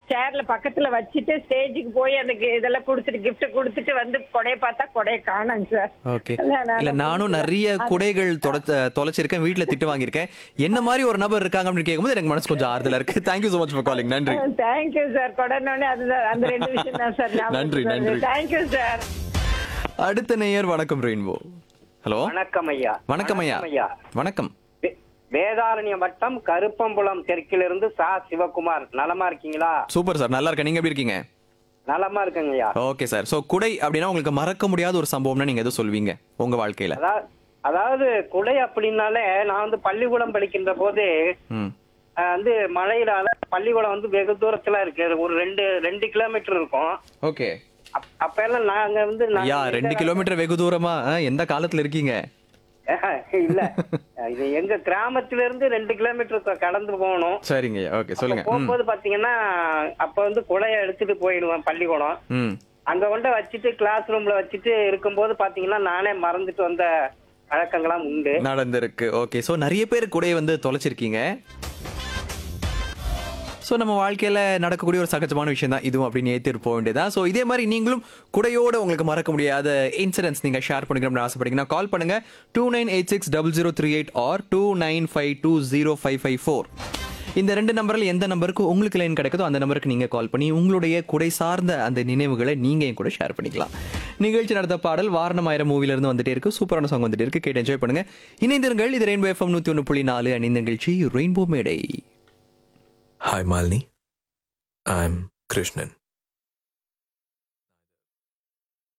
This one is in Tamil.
சேர்ல பக்கத்துல வச்சுட்டு ஸ்டேஜுக்கு போய் அதுக்கு இதெல்லாம் கொடுத்துட்டு gift கொடுத்துட்டு வந்து கொடைய பார்த்தா கொடைய காணோங்க சார் ஓகே இல்ல, நான் இல்ல நானும் நிறைய குடைகள் தொலைச்ச- தொலைச்சிருக்கேன் வீட்ல திட்டு வாங்கியிருக்கேன் என்ன மாதிரி ஒரு நபர் இருக்காங்க அப்படின்னு கேட்கும்போது எனக்கு மனசு கொஞ்சம் ஆறுதலா இருக்கு thank you so much for calling நன்றி தேங்க்யூ சார் கொடனோடனே அதுதான் அந்த ரெண்டு விஷயம் தான் சார் நன்றி, நன்றி. தேங்க்யூ சார் அடுத்த நேயர் வணக்கம் ரெயின்போ ஹலோ வணக்கம் ஐயா வணக்கம் ஐயா ஐயா வணக்கம் வே- வேதாரண்ய வட்டம் கருப்பம்புலம் தெற்கிலிருந்து சா சிவகுமார் நலமா இருக்கீங்களா சூப்பர் சார் நல்லா இருக்கேன் நீங்க எப்படி இருக்கீங்க நலமா இருக்குங்க ஐயா ஓகே சார் சோ குடை அப்படின்னா உங்களுக்கு மறக்க முடியாத ஒரு சம்பவம்னா நீங்க எதுவும் சொல்வீங்க உங்க வாழ்க்கையில அதாவது அதாவது குடை அப்படின்னாலே நான் வந்து பள்ளிக்கூடம் படிக்கின்ற போது ம் அஹ், வந்து மழையில அதாவது பள்ளிக்கூடம் வந்து வெகு தூரத்துல இருக்கு ஒரு ரெண்டு ரெண்டு கிலோமீட்டர் இருக்கும் ஓகே அப்- அப்ப எல்லாம் நாங்க வந்து நாங்க ஐயா எங்க- ரெண்டு கிலோமீட்டர் வெகு தூரமா ஆ, எந்த காலத்துல இருக்கீங்க இல்ல இது எங்க கிராமத்துல இருந்து ரெண்டு கிலோமீட்டர் கடந்து போகணும் சரிங்க ஐயா ஓகே சொல்லுங்க ம் போகும்போது பாத்தீங்கன்னா அப்ப வந்து குடைய எடுத்துட்டு போயிடுவேன் பள்ளிக்கூடம் ம் அங்க கொண்டு வச்சுட்டு கிளாஸ் ரூம்ல வச்சுட்டு இருக்கும்போது பாத்தீங்கன்னா நானே மறந்துட்டு வந்த வழக்கங்கள்லாம் உண்டு நடந்திருக்கு ஓகே ஸோ நிறைய பேர் கூட வந்து தொலைச்சிருக்கீங்க ஸோ நம்ம வாழ்க்கையில் நடக்கக்கூடிய ஒரு சகஜமான விஷயம் தான் இதுவும் அப்படின்னு ஏற்றிட்டு போக வேண்டியதான் ஸோ இதே மாதிரி நீங்களும் குடையோட உங்களுக்கு மறக்க முடியாத இன்சிடென்ட்ஸ் நீங்கள் ஷேர் பண்ணிக்கணும்னு ஆசைப்பட்டீங்கன்னா கால் பண்ணுங்க two nine eight six double zero three eight or two nine five two zero five five four இந்த ரெண்டு நம்பரில் எந்த நம்பருக்கு உங்களுக்கு லைன் கிடைக்குதோ அந்த நம்பருக்கு நீங்கள் கால் பண்ணி உங்களுடைய குடை சார்ந்த அந்த நினைவுகளை நீங்கள் என் கூட ஷேர் பண்ணிக்கலாம் நிகழ்ச்சி நடத்த பாடல் வாரணம் ஆயிரம் மூவிலிருந்து வந்துட்டே இருக்கு சூப்பரான சாங் வந்துட்டே இருக்கு கேட்டு என்ஜாய் பண்ணுங்க இணைந்திருங்கள் இது ரெயின்போ எஃப்எம் நூற்றி ஒன்று புள்ளி நாலு அணிந்த நிகழ்ச்சி ரெயின்போ மேடை Hi, Malini. I'm Krishnan.